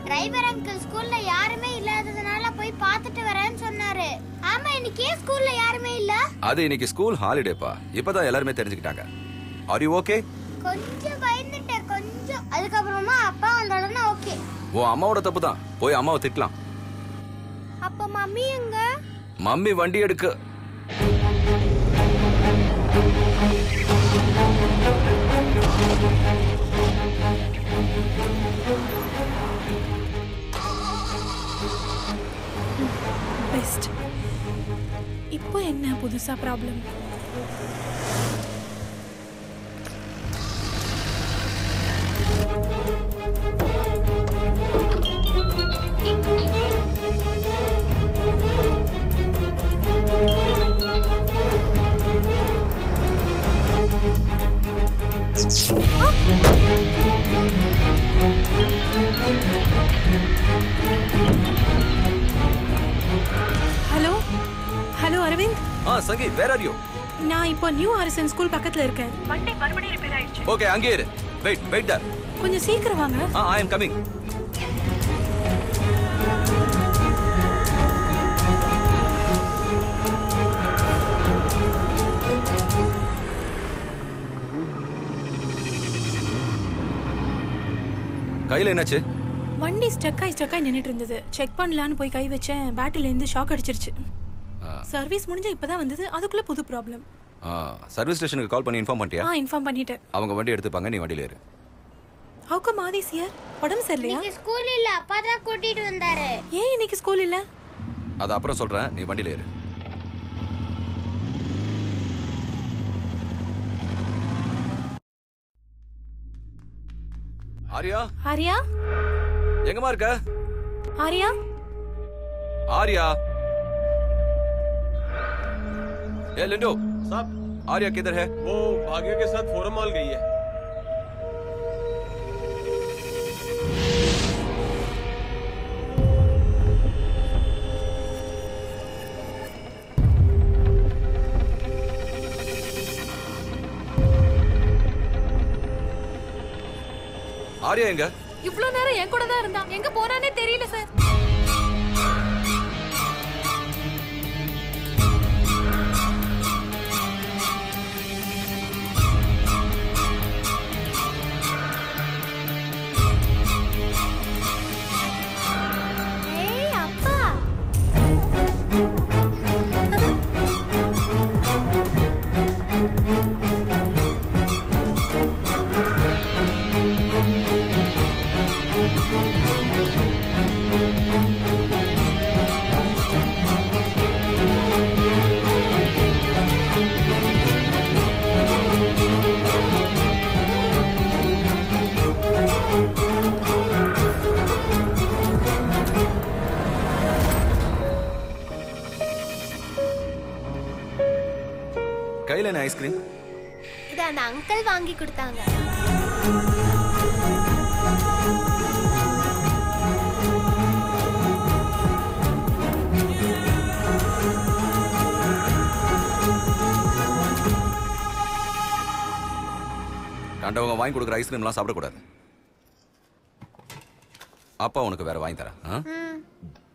Driver uncle ஸ்கூல்ல யாருமே இல்லாததுனால போய் பார்த்துட்டு வரேன்னு சொன்னாரு ஆமா இன்னைக்கு ஏன் ஸ்கூல்ல யாருமே இல்ல அது இன்னைக்கு ஸ்கூல் ஹாலிடேப்பா இப்பதான் எல்லாருமே தெரிஞ்சுக்கிட்டாங்க ஆர் யூ ஓகே கொஞ்சம் பயந்துட்டேன் கொஞ்சம் அதுக்கப்புறமா அப்பா வந்த உடனே ஓகே உன் அம்மாவோட தப்பு தான் போய் அம்மாவை திட்டலாம் அப்ப மம்மி எங்க மம்மி வண்டி எடுக்க பெஸ்ட் இப்போ என்ன புதுசா ப்ராப்ளம் ஹலோ ஹலோ அரவிந்த் ஆ சங்கீத் வேர் ஆர் யூ நான் இப்போ நியூ ஆர்எஸ்என் ஸ்கூல் பக்கத்துல இருக்கேன் ஓகே அங்கே இரு வெயிட் வெயிட் தர் கொஞ்சம் சீக்கிரம் வாங்க ஆ ஐ அம் கமிங் கையில என்னாச்சு வண்டி ஸ்டக் ஆகி ஸ்டக் ஆகி நின்னுட்டு இருந்தது செக் பண்ணலான்னு போய் கை வச்சேன் பேட்டரியில இருந்து ஷாக் அடிச்சிருச்சு சர்வீஸ் முடிஞ்ச இப்பதான் வந்தது அதுக்குள்ள புது ப்ராப்ளம் சர்வீஸ் ஸ்டேஷனுக்கு கால் பண்ணி இன்ஃபார்ம் பண்ணிட்டியா ஆ இன்ஃபார்ம் பண்ணிட்டேன் அவங்க வண்டி எடுத்துப்பாங்க நீ வண்டியில ஏறு ஹவுக்கு மாதி சியர் உடம்பு சரியில்லையா இன்னைக்கு ஸ்கூல் இல்ல அப்பா தான் கூட்டிட்டு வந்தாரு ஏன் இன்னைக்கு ஸ்கூல் இல்ல அது அப்புறம் சொல்றேன் நீ வண்டியில ஏறு ஆரியா ஆரியா எங்கம்மா இருக்க ஆரியா आर्या ए लिंडो साहब आर्या किधर है वो भाग्य के साथ फोरम मॉल गई है ஆர்யா எங்க இவ்ளோ நேரம் என் கூட தான் இருந்தான் எங்க போறானே தெரியல சார் ஏய் அப்பா கையில என்ன ஐஸ்கிரீம் இது அந்த அங்கிள் வாங்கி கொடுத்தாங்க கண்டவங்க வாங்கி கொடுக்குற ஐஸ்கிரீம்லாம் சாப்பிடக்கூடாது அப்பா உனக்கு வேற வாங்கி தரேன் ஆ? ம்